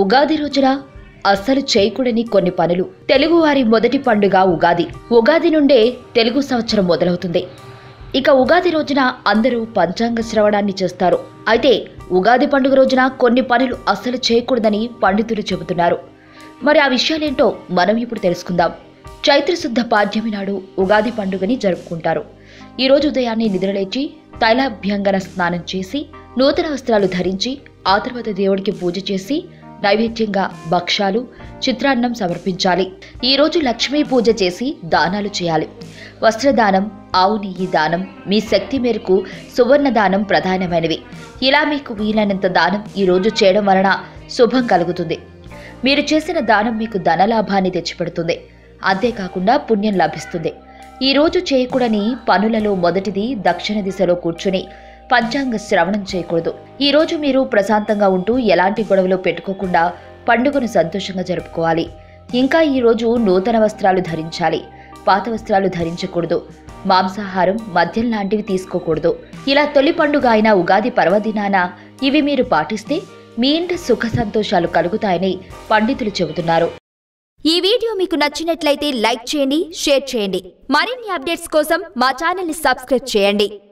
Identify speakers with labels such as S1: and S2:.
S1: ఉగాది రోజున అస్సలు చేయకూడని కొన్ని పనులు తెలుగువారి మొదటి పండుగ ఉగాది ఉగాది నుండే తెలుగు సంవత్సరం మొదలవుతుంది ఇక ఉగాది రోజున అందరూ పంచాంగ శ్రవణాన్ని చేస్తారు అయితే ఉగాది పండుగ రోజున కొన్ని పనులు అస్సలు చేయకూడదని పండితులు చెబుతున్నారు మరి ఆ విషయాలేంటో మనం ఇప్పుడు తెలుసుకుందాం చైత్రశుద్ధ పాడ్యమి నాడు ఉగాది పండుగని జరుపుకుంటారు ఈ రోజు ఉదయాన్నే నిద్రలేచి తైలాభ్యంగన స్నానం చేసి నూతన వస్త్రాలు ధరించి ఆ తర్వాత దేవుడికి పూజ చేసి నైవేద్యంగా భక్షాలు చిత్రాన్నం సమర్పించాలి ఈ రోజు లక్ష్మీ పూజ చేసి దానాలు చేయాలి వస్త్రదానం ఆవు నెయ్యి దానం మీ శక్తి మేరకు సువర్ణ దానం ప్రధానమైనవి ఇలా మీకు వీలైనంత దానం ఈ రోజు చేయడం వలన శుభం కలుగుతుంది మీరు చేసిన దానం మీకు ధనలాభాన్ని తెచ్చిపెడుతుంది అంతేకాకుండా పుణ్యం లభిస్తుంది ఈ రోజు చేయకూడని పనులలో మొదటిది దక్షిణ దిశలో కూర్చుని పంచాంగ శ్రవణం చేయకూడదు ఈ రోజు మీరు ప్రశాంతంగా ఉంటూ ఎలాంటి గొడవలు పెట్టుకోకుండా పండుగను సంతోషంగా జరుపుకోవాలి ఇంకా ఈ రోజు నూతన వస్త్రాలు ధరించాలి పాత వస్త్రాలు ధరించకూడదు మాంసాహారం మద్యం లాంటివి తీసుకోకూడదు ఇలా తొలి పండుగ అయిన ఉగాది పర్వదినాన ఇవి మీరు పాటిస్తే మీ ఇంటి సుఖ సంతోషాలు కలుగుతాయని పండితులు చెబుతున్నారు
S2: ఈ వీడియో మీకు నచ్చినట్లయితే లైక్ చేయండి షేర్ చేయండి మరిన్ని అప్డేట్స్ కోసం మా ఛానల్ని సబ్స్క్రైబ్ చేయండి